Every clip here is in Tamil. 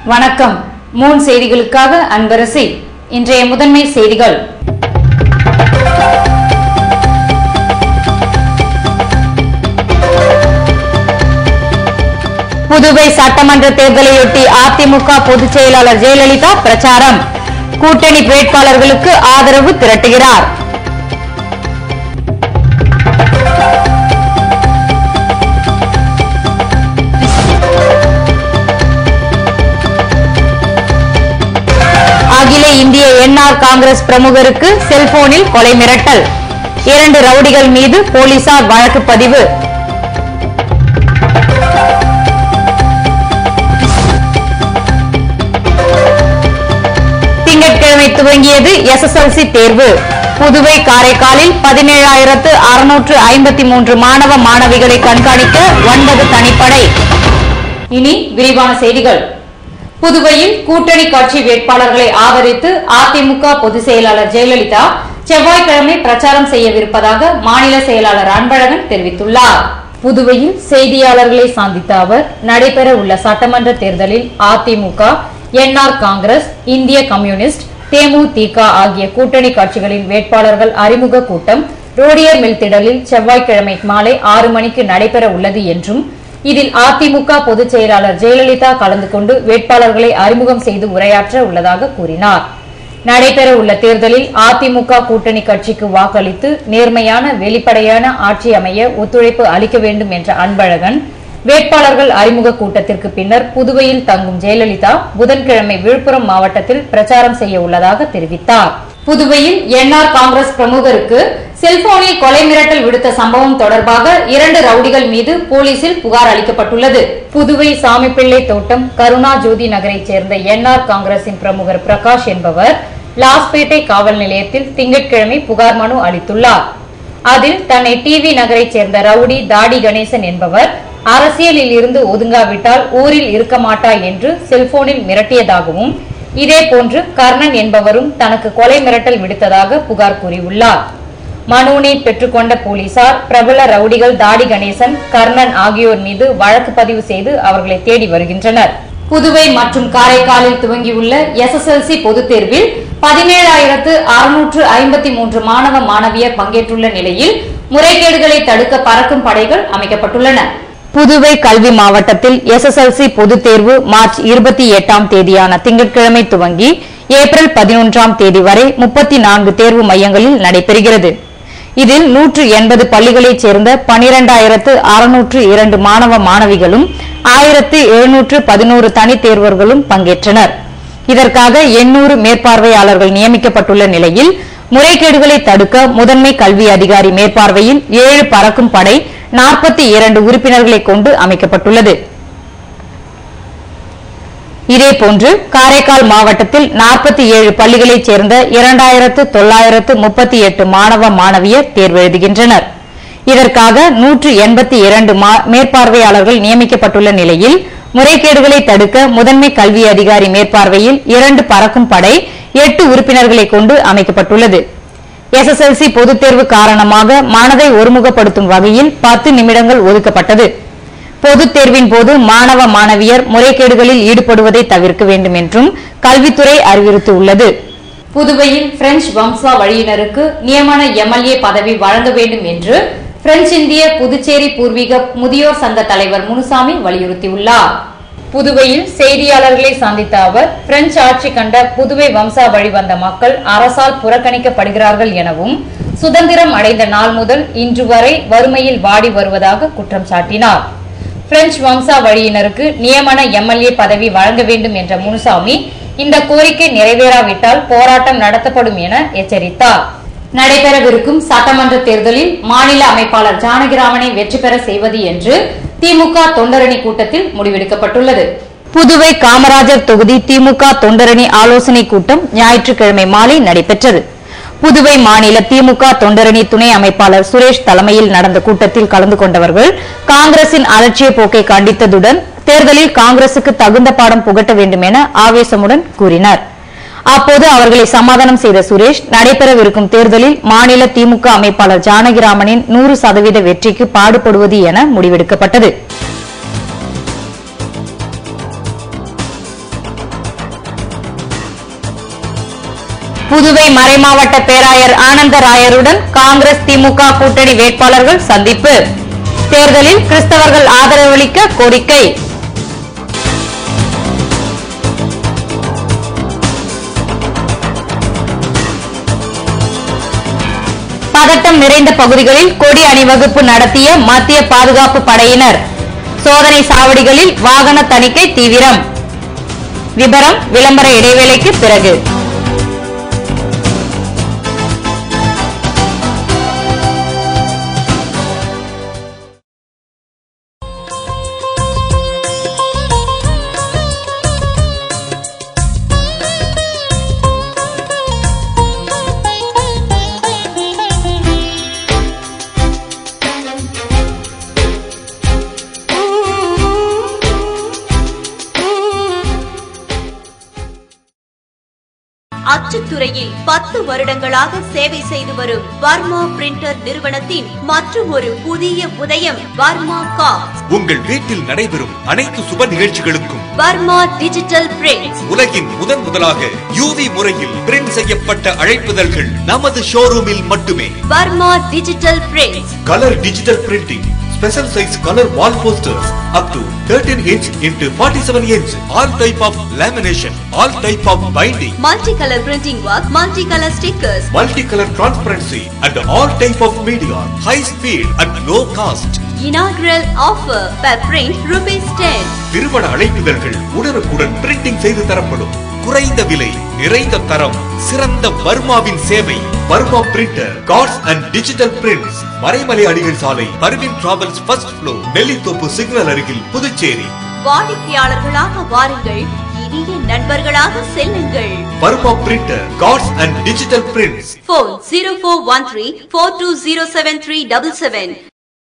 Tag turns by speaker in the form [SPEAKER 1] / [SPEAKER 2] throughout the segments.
[SPEAKER 1] வணக்கம் மூன் செய்திகளுக்காக அன்பரசி இன்றைய முதன்மை செய்திகள் புதுவை சட்டமன்ற தேர்தலையொட்டி அதிமுக பொதுச் செயலாளர் ஜெயலலிதா பிரச்சாரம் கூட்டணி வேட்பாளர்களுக்கு ஆதரவு திரட்டுகிறார் அகில இந்திய என்ஆர் காங்கிரஸ் பிரமுகருக்கு செல்போனில் கொலை மிரட்டல் இரண்டு ரவுடிகள் மீது போலீசார் வழக்கு பதிவு திங்கட்கிழமை துவங்கியது எஸ்எஸ்எல்சி தேர்வு புதுவை காரைக்காலில் பதினேழாயிரத்து அறுநூற்று ஐம்பத்தி மூன்று மாணவ மாணவிகளை கண்காணிக்க ஒன்பது தனிப்படை இனி விரிவான செய்திகள் புதுவையில் கூட்டணி கட்சி வேட்பாளர்களை ஆதரித்து அதிமுக பொதுச் செயலாளர் ஜெயலலிதா செவ்வாய்க்கிழமை பிரச்சாரம் செய்யவிருப்பதாக மாநில செயலாளர் அன்பழகன் தெரிவித்துள்ளார் புதுவையில் செய்தியாளர்களை சந்தித்த அவர் நடைபெற உள்ள சட்டமன்ற தேர்தலில் அதிமுக என்ஆர் காங்கிரஸ் இந்திய கம்யூனிஸ்ட் தேமுதிக ஆகிய கூட்டணி கட்சிகளின் வேட்பாளர்கள் அறிமுக கூட்டம் ரோடியர் மில் திடலில் செவ்வாய்க்கிழமை மாலை ஆறு மணிக்கு நடைபெற உள்ளது என்றும் இதில் அதிமுக பொதுச் செயலாளர் ஜெயலலிதா கலந்து கொண்டு வேட்பாளர்களை அறிமுகம் செய்து உரையாற்ற உள்ளதாக கூறினார் நடைபெற உள்ள தேர்தலில் அதிமுக கூட்டணி கட்சிக்கு வாக்களித்து நேர்மையான வெளிப்படையான ஆட்சி அமைய ஒத்துழைப்பு அளிக்க வேண்டும் என்ற அன்பழகன் வேட்பாளர்கள் அறிமுக கூட்டத்திற்கு பின்னர் புதுவையில் தங்கும் ஜெயலலிதா புதன்கிழமை விழுப்புரம் மாவட்டத்தில் பிரச்சாரம் செய்ய உள்ளதாக தெரிவித்தார் புதுவையில் என்ஆர் காங்கிரஸ் பிரமுகருக்கு செல்போனில் கொலை மிரட்டல் விடுத்த சம்பவம் தொடர்பாக இரண்டு ரவுடிகள் மீது போலீசில் புகார் அளிக்கப்பட்டுள்ளது புதுவை சாமிப்பிள்ளை தோட்டம் கருணா ஜோதி நகரைச் சேர்ந்த என்ஆர் காங்கிரசின் பிரமுகர் பிரகாஷ் என்பவர் லாஸ்பேட்டை காவல் நிலையத்தில் திங்கட்கிழமை புகார் மனு அளித்துள்ளார் அதில் தன்னை டிவி நகரைச் சேர்ந்த ரவுடி தாடி கணேசன் என்பவர் அரசியலில் இருந்து ஒதுங்காவிட்டால் ஊரில் இருக்க மாட்டாய் என்று செல்போனில் மிரட்டியதாகவும் இதேபோன்று கர்ணன் என்பவரும் தனக்கு கொலை மிரட்டல் விடுத்ததாக புகார் கூறியுள்ளார் மனுவினை பெற்றுக்கொண்ட போலீசார் பிரபல ரவுடிகள் தாடி கணேசன் கர்ணன் ஆகியோர் மீது வழக்கு பதிவு செய்து அவர்களை தேடி வருகின்றனர் புதுவை மற்றும் காரைக்காலில் துவங்கியுள்ள எஸ்எஸ்எல்சி பொதுத் தேர்வில் பதினேழாயிரத்து அறுநூற்று ஐம்பத்தி மூன்று மாணவ மாணவியர் பங்கேற்றுள்ள நிலையில் முறைகேடுகளை தடுக்க பறக்கும் படைகள் அமைக்கப்பட்டுள்ளன புதுவை கல்வி மாவட்டத்தில் எஸ்எஸ்எல்சி பொதுத் தேர்வு மார்ச் இருபத்தி எட்டாம் தேதியான திங்கட்கிழமை துவங்கி ஏப்ரல் பதினொன்றாம் தேதி வரை முப்பத்தி நான்கு தேர்வு மையங்களில் நடைபெறுகிறது இதில் நூற்று எண்பது பள்ளிகளைச் சேர்ந்த பனிரெண்டாயிரத்து அறுநூற்று இரண்டு மாணவ மாணவிகளும் ஆயிரத்து எழுநூற்று பதினோரு தனித் தேர்வர்களும் பங்கேற்றனர் இதற்காக எண்ணூறு மேற்பார்வையாளர்கள் நியமிக்கப்பட்டுள்ள நிலையில் முறைகேடுகளை தடுக்க முதன்மை கல்வி அதிகாரி மேற்பார்வையில் ஏழு பறக்கும் படை நாற்பத்தி இரண்டு உறுப்பினர்களை கொண்டு அமைக்கப்பட்டுள்ளது இதேபோன்று காரைக்கால் மாவட்டத்தில் நாற்பத்தி ஏழு பள்ளிகளைச் சேர்ந்த இரண்டாயிரத்து தொள்ளாயிரத்து முப்பத்தி எட்டு மாணவ மாணவியர் தேர்வு எழுதுகின்றனர் இதற்காக நூற்று எண்பத்தி இரண்டு மேற்பார்வையாளர்கள் நியமிக்கப்பட்டுள்ள நிலையில் முறைகேடுகளை தடுக்க முதன்மை கல்வி அதிகாரி மேற்பார்வையில் இரண்டு பறக்கும் படை எட்டு உறுப்பினர்களை கொண்டு அமைக்கப்பட்டுள்ளது எஸ்எஸ்எல்சி பொதுத் தேர்வு காரணமாக மனதை ஒருமுகப்படுத்தும் வகையில் பத்து நிமிடங்கள் ஒதுக்கப்பட்டது பொதுத் தேர்வின் போது மாணவ மாணவியர் முறைகேடுகளில் ஈடுபடுவதை தவிர்க்க வேண்டும் என்றும் கல்வித்துறை அறிவுறுத்தியுள்ளது புதுவையில் பிரெஞ்சு வம்சா வழியினருக்கு நியமன எம்எல்ஏ பதவி வழங்க வேண்டும் என்று பிரெஞ்சு இந்திய புதுச்சேரி பூர்வீக முதியோர் சங்க தலைவர் முனுசாமி வலியுறுத்தியுள்ளார் புதுவையில் செய்தியாளர்களை சந்தித்த அவர் பிரெஞ்சு ஆட்சி கண்ட புதுவை வம்சா வழி வந்த மக்கள் அரசால் புறக்கணிக்கப்படுகிறார்கள் எனவும் சுதந்திரம் அடைந்த நாள் முதல் இன்று வரை வறுமையில் வாடி வருவதாக குற்றம் சாட்டினார் பிரெஞ்சு வம்சா வழியினருக்கு நியமன எம்எல்ஏ பதவி வழங்க வேண்டும் என்ற முனுசாமி இந்த கோரிக்கை நிறைவேறாவிட்டால் போராட்டம் நடத்தப்படும் என எச்சரித்தார் நடைபெறவிருக்கும் சட்டமன்ற தேர்தலில் மாநில அமைப்பாளர் ஜானகிராமனை வெற்றி பெற செய்வது என்று திமுக தொண்டரணி கூட்டத்தில் முடிவெடுக்கப்பட்டுள்ளது புதுவை காமராஜர் தொகுதி திமுக தொண்டரணி ஆலோசனை கூட்டம் ஞாயிற்றுக்கிழமை மாலை நடைபெற்றது புதுவை மாநில திமுக தொண்டரணி துணை அமைப்பாளர் சுரேஷ் தலைமையில் நடந்த கூட்டத்தில் கலந்து கொண்டவர்கள் காங்கிரசின் அலட்சிய போக்கை கண்டித்ததுடன் தேர்தலில் காங்கிரசுக்கு தகுந்த பாடம் புகட்ட வேண்டும் என ஆவேசமுடன் கூறினர் அப்போது அவர்களை சமாதானம் செய்த சுரேஷ் நடைபெறவிருக்கும் தேர்தலில் மாநில திமுக அமைப்பாளர் ஜானகிராமனின் நூறு சதவீத வெற்றிக்கு பாடுபடுவது என முடிவெடுக்கப்பட்டது புதுவை மறைமாவட்ட பேராயர் ஆனந்த ராயருடன் காங்கிரஸ் திமுக கூட்டணி வேட்பாளர்கள் சந்திப்பு தேர்தலில் கிறிஸ்தவர்கள் ஆதரவளிக்க கோரிக்கை பதட்டம் நிறைந்த பகுதிகளில் கொடி அணிவகுப்பு நடத்திய மத்திய பாதுகாப்பு படையினர் சோதனை சாவடிகளில் வாகன தணிக்கை தீவிரம் விபரம் விளம்பர இடைவேளைக்கு பிறகு
[SPEAKER 2] அச்சுத்துறையில் பத்து வருடங்களாக சேவை செய்து வரும் வர்மா பிரிண்டர் நிறுவனத்தின் மற்றும் ஒரு புதிய உதயம் வர்மா காப்ஸ்
[SPEAKER 3] உங்கள் வீட்டில் நடைபெறும் அனைத்து சுப நிகழ்ச்சிகளுக்கும்
[SPEAKER 2] வர்மா டிஜிட்டல் பிரிண்ட்
[SPEAKER 3] உலகின் முதன் முதலாக யூவி முறையில் பிரிண்ட் செய்யப்பட்ட அழைப்புதழ்கள் நமது ஷோரூமில் மட்டுமே
[SPEAKER 2] Varma digital print
[SPEAKER 3] colour digital printing special size colour wall posters up to 13 inch into 47 inch all type of lamination all type of binding
[SPEAKER 2] multi colour printing work multi colour stickers
[SPEAKER 3] multicolor transparency and all type of media high speed at low cost
[SPEAKER 2] inaugural offer per print rupees 10
[SPEAKER 3] திருமண அழைப்புதழ்கள் உடனுக்குடன் பிரிண்டிங் செய்து தரப்படும் குறைந்த விலை நிறைந்த தரம் சிறந்த வர்மாவின் சேவை Varma printer cards and digital prints Maraimalai Adigal சாலை Parveen travels first floor Nellithope signal அருகில் புதுச்சேரி
[SPEAKER 2] வாடிக்கையாளர்களாக வாருங்கள் இனிய நண்பர்களாக செல்லுங்கள்
[SPEAKER 3] Varma printer cards and digital prints
[SPEAKER 2] phone zero four one three four two zero seven three double seven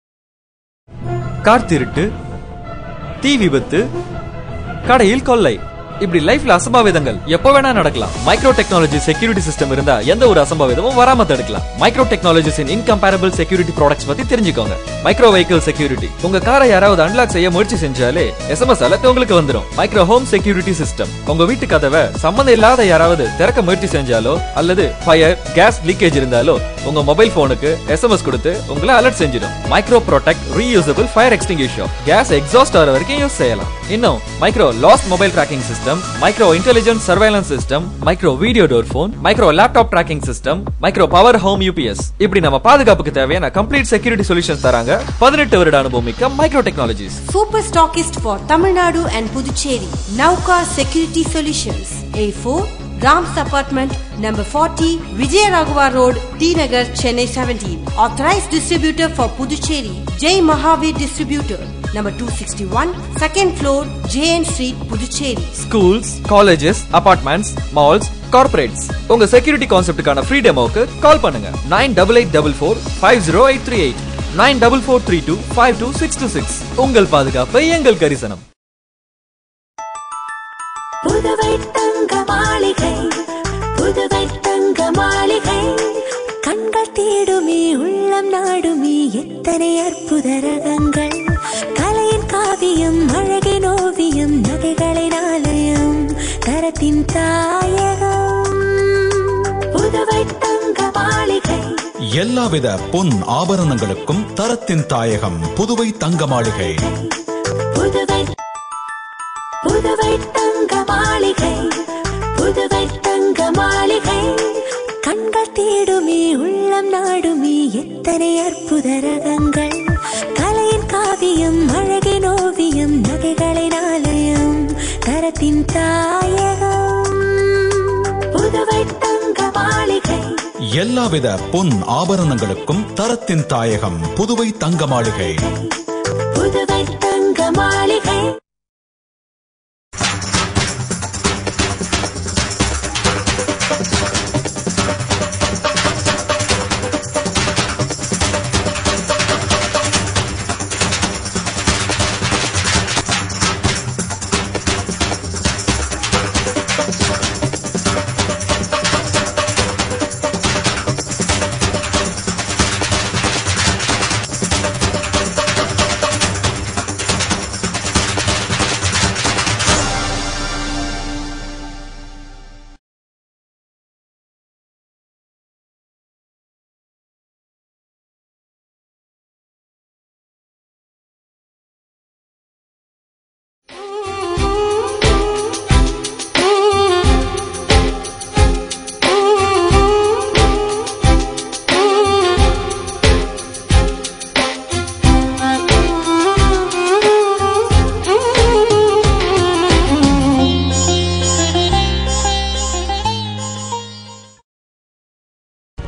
[SPEAKER 4] car திருட்டு தீ விபத்து கடையில் கொள்ளை இப்படி லைஃப்ல அசம்பாவிதங்கள் எப்போ வேணா நடக்கலாம் மைக்ரோ டெக்னாலஜி செக்யூரிட்டி சிஸ்டம் இருந்தா எந்த ஒரு அசம்பாவிதமும் வராம தடுக்கலாம் micro technologies in incomparable security products பத்தி தெரிஞ்சுக்கோங்க மைக்ரோ வெஹிக்கிள் செக்யூரிட்டி உங்க காரை யாராவது அன்லாக் செய்ய முயற்சி செஞ்சாலே எஸ்எம்எஸ் அலர்ட் உங்களுக்கு வந்துரும் மைக்ரோ ஹோம் செக்யூரிட்டி சிஸ்டம் உங்க வீட்டு கதவை சம்மந்தம் இல்லாத யாராவது திறக்க முயற்சி செஞ்சாலோ அல்லது ஃபயர் கேஸ் லீக்கேஜ் இருந்தாலோ உங்க மொபைல் போனுக்கு எஸ்எம்எஸ் கொடுத்து உங்களை அலர்ட் செஞ்சிடும் micro protect reusable fire extinguisher gas exhaust ஆகிற வரைக்கும் யூஸ் செய்யலாம் இன்னும் micro lost mobile tracking system micro intelligent surveillance system micro video door phone micro laptop tracking system micro power home UPS இப்படி நம்ம பாதுகாப்புக்கு தேவையான கம்ப்ளீட் செக்யூரிட்டி சொல்யூஷன்ஸ் தராங்க பதினெட்டு வருட அனுபவம் மிக்க micro technologies
[SPEAKER 5] Super stockist for Tamil Nadu and Puducherry. Nauka Security Solutions. A4 Rams Apartment number 40 Vijay Raghava Road T Nagar Chennai 17. Authorized distributor for Puducherry Jai Mahavir Distributor number 261 second floor JN Street Puducherry.
[SPEAKER 4] Schools colleges apartments malls corporates உங்க செக்யூரிட்டி கான்செப்டுக்கான ஃப்ரீ டெமோக்கு கால் பண்ணுங்க nine double eight double four five zero eight three eight nine double four three two five two six two six உங்கள் பாதுகாப்பு எங்கள் கரிசனம்
[SPEAKER 6] புதுவை தங்க மாளிகை புதுவை தங்க மாளிகை கண்கள் தேடுமே உள்ளம் நாடுமே எத்தனை அற்புத ரகங்கள் கலையின் காவியம் அழகின் ஓவியம் நகைகளின் ஆலயம் தரத்தின் தாயகம் புதுவை தங்க மாளிகை
[SPEAKER 7] எல்லாவித பொன் ஆபரணங்களுக்கும் தரத்தின் தாயகம் புதுவை தங்க மாளிகை
[SPEAKER 6] புதுவை புதுவை தங்க மாளிகை புதுவை தங்க மாளிகை கண்கள் தேடுமே உள்ளம் நாடுமே எத்தனை அற்புத ரகங்கள் கலையின் காவியம் அழகின் ஓவியம் நகைகளின் ஆலயம் தரத்தின் தாயகம் புதுவை தங்க மாளிகை
[SPEAKER 7] எல்லாவித பொன் ஆபரணங்களுக்கும் தரத்தின் தாயகம் புதுவை தங்க மாளிகை
[SPEAKER 6] புதுவை தங்க மாளிகை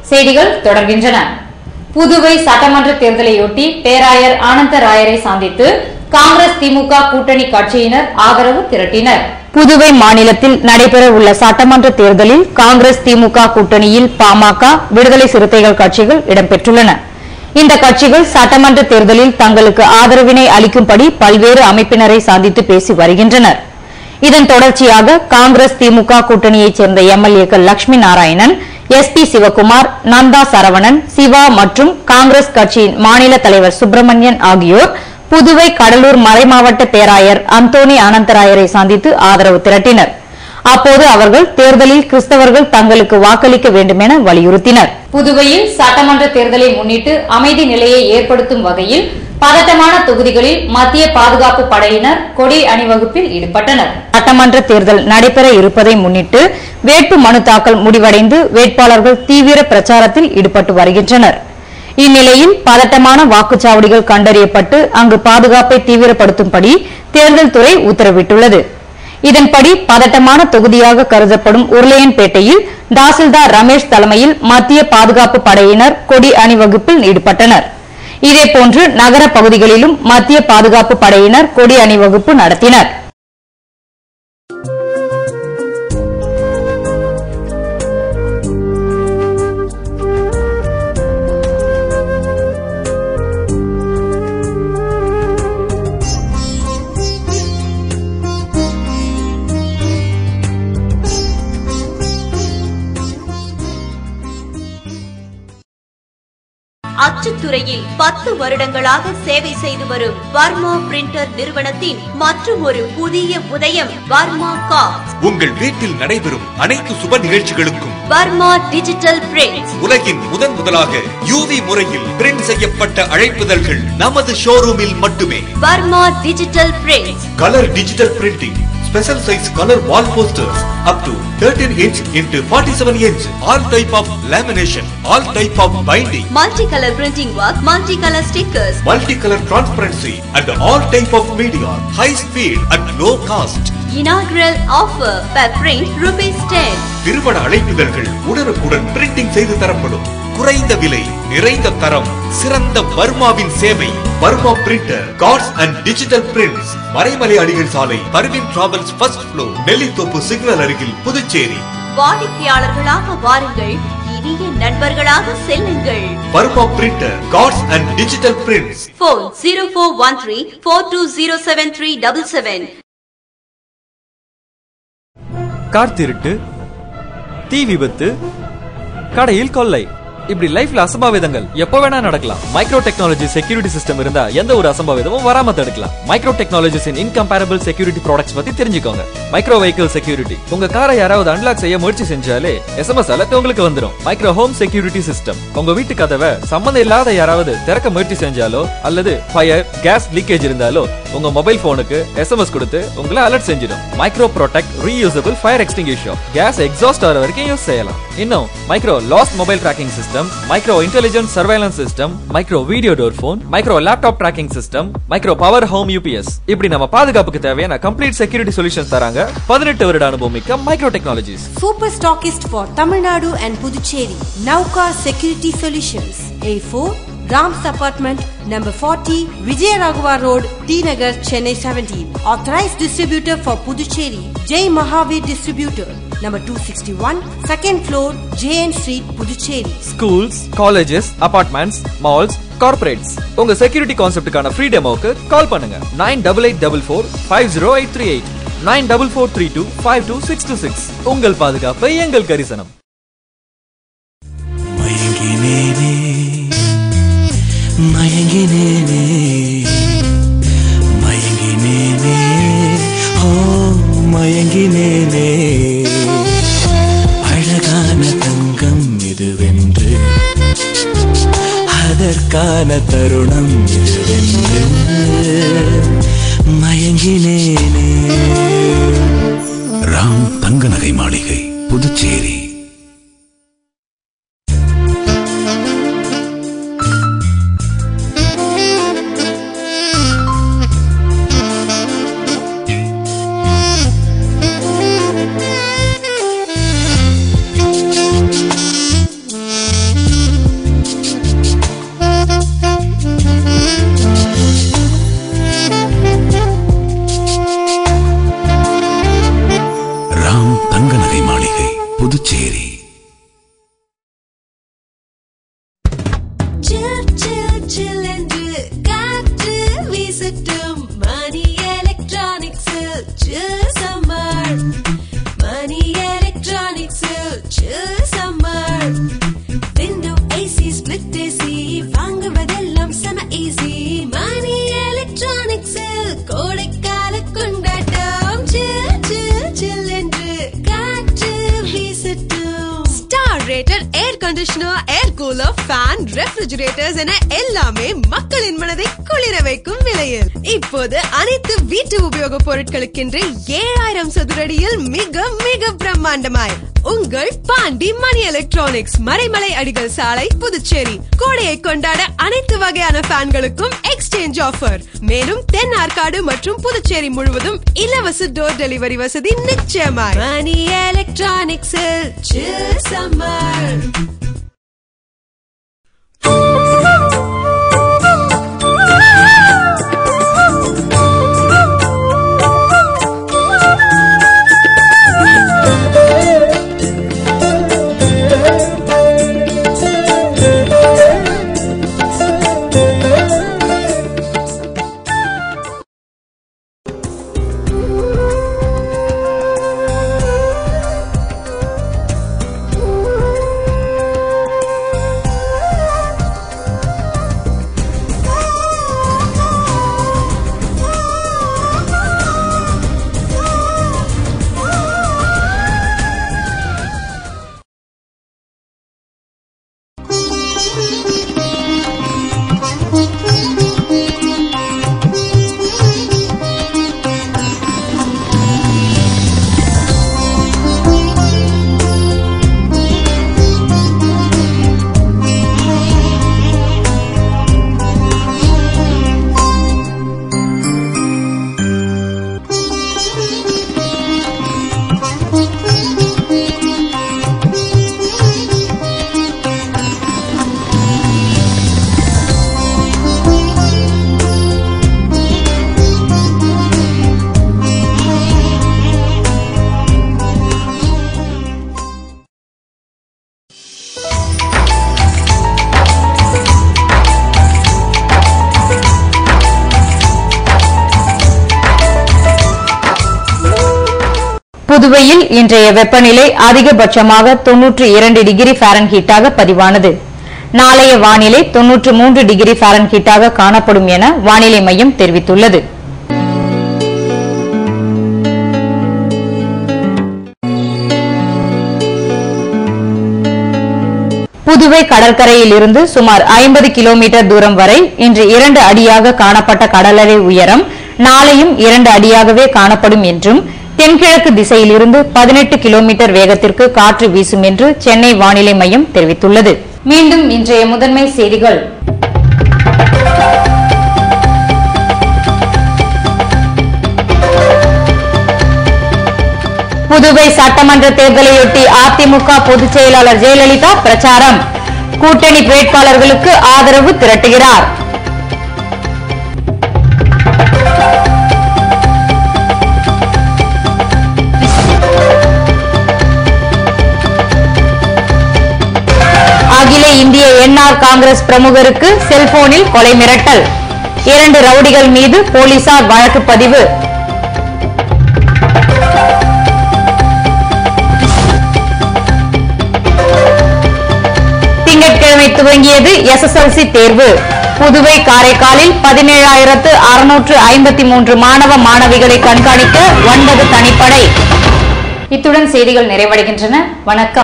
[SPEAKER 1] செய்திகள் தொடர்கின்றன புதுவை சட்டமன்ற தேர்தலையொட்டி பேராயர் ஆனந்த ராயரை சந்தித்து காங்கிரஸ் திமுக கூட்டணி கட்சியினர் ஆதரவு திரட்டினர் புதுவை மாநிலத்தில் நடைபெற உள்ள சட்டமன்ற தேர்தலில் காங்கிரஸ் திமுக கூட்டணியில் பாமக விடுதலை சிறுத்தைகள் கட்சிகள் இடம்பெற்றுள்ளன இந்த கட்சிகள் சட்டமன்ற தேர்தலில் தங்களுக்கு ஆதரவினை அளிக்கும்படி பல்வேறு அமைப்பினரை சந்தித்து பேசி வருகின்றனர் இதன் தொடர்ச்சியாக காங்கிரஸ் திமுக கூட்டணியைச் சேர்ந்த எம்எல்ஏக்கள் லட்சுமி நாராயணன் எஸ் பி சிவகுமார் நந்தா சரவணன் சிவா மற்றும் காங்கிரஸ் கட்சியின் மாநில தலைவர் சுப்பிரமணியன் ஆகியோர் புதுவை கடலூர் மறைமாவட்ட பேராயர் அந்தோணி அனந்தராயரை சந்தித்து ஆதரவு திரட்டினர் அப்போது அவர்கள் தேர்தலில் கிறிஸ்தவர்கள் தங்களுக்கு வாக்களிக்க வேண்டும் என வலியுறுத்தினர் புதுவையில் சட்டமன்ற தேர்தலை முன்னிட்டு அமைதி நிலையை ஏற்படுத்தும் வகையில் பதட்டமான தொகுதிகளில் மத்திய பாதுகாப்பு படையினர் கொடி அணிவகுப்பில் ஈடுபட்டனர் சட்டமன்ற தேர்தல் நடைபெற இருப்பதை முன்னிட்டு வேட்பு மனு தாக்கல் முடிவடைந்து வேட்பாளர்கள் தீவிர பிரச்சாரத்தில் ஈடுபட்டு வருகின்றனர் இந்நிலையில் பதட்டமான வாக்குச்சாவடிகள் கண்டறியப்பட்டு அங்கு பாதுகாப்பை தீவிரப்படுத்தும்படி தேர்தல் துறை உத்தரவிட்டுள்ளது இதன்படி பதட்டமான தொகுதியாக கருதப்படும் உருளையன்பேட்டையில் தாசில்தார் ரமேஷ் தலைமையில் மத்திய பாதுகாப்பு படையினர் கொடி அணிவகுப்பில் ஈடுபட்டனர் இதேபோன்று நகர பகுதிகளிலும் மத்திய பாதுகாப்பு படையினர் கொடி அணிவகுப்பு நடத்தினர்
[SPEAKER 2] அச்சுத்துறையில் பத்து வருடங்களாக சேவை செய்து வரும் வர்மா பிரிண்டர் நிறுவனத்தின் மற்றும் ஒரு புதிய உதயம் வர்மா காப்ஸ்
[SPEAKER 3] உங்கள் வீட்டில் நடைபெறும் அனைத்து சுப நிகழ்ச்சிகளுக்கும்
[SPEAKER 2] வர்மா டிஜிட்டல் பிரிண்ட்
[SPEAKER 3] உலகின் முதன் முதலாக யூவி முறையில் பிரிண்ட் செய்யப்பட்ட அழைப்புதல்கள் நமது ஷோரூமில் மட்டுமே
[SPEAKER 2] Varma digital print
[SPEAKER 3] colour digital printing special size colour wall posters up to 13 inch into 47 inch all type of lamination all type of binding
[SPEAKER 2] multi colour printing work multi colour stickers
[SPEAKER 3] multicolor transparency and all type of media high speed at low cost
[SPEAKER 2] inaugural offer per print rupees 10
[SPEAKER 3] திருமண அழைப்புதல்கள் உடனுக்குடன் பிரிண்டிங் செய்து தரப்படும் குறைந்த விலை நிறைந்த தரம் சிறந்த வர்மாவின் சேவை Varma printer cards and digital prints Maraimalai Adigal சாலை Parveen travels first floor Nellithope signal அருகில் புதுச்சேரி
[SPEAKER 2] வாடிக்கையாளர்களாக வாருங்கள் இனிய நண்பர்களாக செல்லுங்கள்
[SPEAKER 3] Varma printer cards and digital prints
[SPEAKER 2] phone zero four one three four two zero seven three double seven
[SPEAKER 4] car திருட்டு தீ விபத்து கடையில் கொள்ளை இப்படி லைஃப்ல அசம்பாவிதங்கள் எப்ப வேணா நடக்கலாம் மைக்ரோ டெக்னாலஜி செக்யூரிட்டி சிஸ்டம் இருந்தா எந்த ஒரு அசம்பாவிதமும் வராம தடுக்கலாம் micro technologies in incomparable security products பத்தி தெரிஞ்சுக்கோங்க மைக்ரோ வெஹிக்கிள் செக்யூரிட்டி உங்க காரை யாராவது அன்லாக் செய்ய முயற்சி செஞ்சாலே எஸ்எம்எஸ் அலர்ட் உங்களுக்கு வந்துரும் மைக்ரோ ஹோம் செக்யூரிட்டி சிஸ்டம் உங்க வீட்டு கதவை சம்மந்தம் இல்லாத யாராவது திறக்க முயற்சி செஞ்சாலோ அல்லது ஃபயர் கேஸ் லீக்கேஜ் இருந்தாலோ உங்க மொபைல் போனுக்கு எஸ்எம்எஸ் கொடுத்து உங்களை அலர்ட் செஞ்சிடும் micro protect reusable fire extinguisher gas exhaust ஆகிற வரைக்கும் யூஸ் செய்யலாம் இன்னும் micro lost mobile tracking system micro intelligent surveillance system micro video door phone micro laptop tracking system micro power home UPS இப்படி நம்ம பாதுகாப்புக்கு தேவையான கம்ப்ளீட் செக்யூரிட்டி சொல்யூஷன்ஸ் தராங்க பதினெட்டு வருட அனுபவம் மிக்க micro technologies
[SPEAKER 5] Super stockist for Tamil Nadu and Puducherry. Nauka Security Solutions. A4 Rams Apartment number 40 Vijay Raghava Road, T Nagar, Chennai 17. Authorized distributor for Puducherry. Jai Mahavir Distributor. Number 261 second floor JN Street, Puducherry.
[SPEAKER 4] Schools colleges apartments malls corporates உங்க செக்யூரிட்டி கான்செப்டுக்கான ஃப்ரீ டெமோக்கு கால் பண்ணுங்க nine double eight double four five zero eight three eight nine double four three two five two six two six உங்கள் பாதுகாப்பு எங்கள் கரிசனம்
[SPEAKER 6] மயங்கினேனே மயங்கினேனே மயங்கினேனே ஓ மயங்கினேனே அழகான தங்கம் இதுவென்று அதற்கான தருணம் இதுவென்று மயங்கினேனே ராம் தங்க நகை மாளிகை Puducherry
[SPEAKER 5] chill summer. Money electronics, chill summer. Window AC, split AC, வாங்குவதெல்லாம் செம easy. Money electronics, கோடைக்கால கொண்டாட்டம். Chill, chill, chill என்று காற்று வீசட்டும். Star rated air conditioner, air cooler, fan, refrigerators என எல்லாமே மக்களின் மனதை குளிர வைக்கும் விலையில் இப்போது அனைத்து வீட்டு உபயோக பொருட்களுக்கென்று ஏழாயிரம் சதுரடியில் மிக மிக பிரம்மாண்டமாய் உங்கள் பாண்டி மணி எலக்ட்ரானிக்ஸ் மறைமலை அடிகள் சாலை புதுச்சேரி கோடையை கொண்டாட அனைத்து வகையான ஃபேன்களுக்கும் எக்ஸ்சேஞ்ச் ஆஃபர் மேலும் தென் ஆற்காடு மற்றும் புதுச்சேரி முழுவதும் இலவச டோர் டெலிவரி வசதி நிச்சயமாய் மணி எலக்ட்ரானிக்ஸ் சம்மர்
[SPEAKER 1] புதுவையில் இன்றைய வெப்பநிலை அதிகபட்சமாக தொன்னூற்றி இரண்டு டிகிரி ஃபாரன்ஹீட்டாக பதிவானது நாளைய வானிலை தொன்னூற்று மூன்று டிகிரி ஃபாரன்ஹீட்டாக காணப்படும் என வானிலை மையம் தெரிவித்துள்ளது புதுவை கடற்கரையில் இருந்து சுமார் ஐம்பது கிலோமீட்டர் தூரம் வரை இன்று இரண்டு அடியாக காணப்பட்ட கடலரை உயரம் நாளையும் இரண்டு அடியாகவே காணப்படும் என்றும் தென்கிழக்கு திசையிலிருந்து பதினெட்டு கிலோமீட்டர் வேகத்திற்கு காற்று வீசும் என்று சென்னை வானிலை மையம் தெரிவித்துள்ளது மீண்டும் இன்றைய முதன்மை செய்திகள் புதுவை சட்டமன்ற தேர்தலையொட்டி அதிமுக பொதுச் செயலாளர் ஜெயலலிதா பிரச்சாரம் கூட்டணி வேட்பாளர்களுக்கு ஆதரவு திரட்டுகிறார் அகில இந்திய என்ஆர் காங்கிரஸ் பிரமுகருக்கு செல்போனில் கொலை மிரட்டல் இரண்டு ரவுடிகள் மீது போலீசார் வழக்கு பதிவு திங்கட்கிழமை துவங்கியது எஸ்எஸ்எல்சி தேர்வு புதுவை காரைக்காலில் பதினேழாயிரத்து அறுநூற்று ஐம்பத்தி மூன்று மாணவ மாணவிகளை கண்காணிக்க ஒன்பது தனிப்படை இத்துடன் செய்திகள் நிறைவடைகின்றன வணக்கம்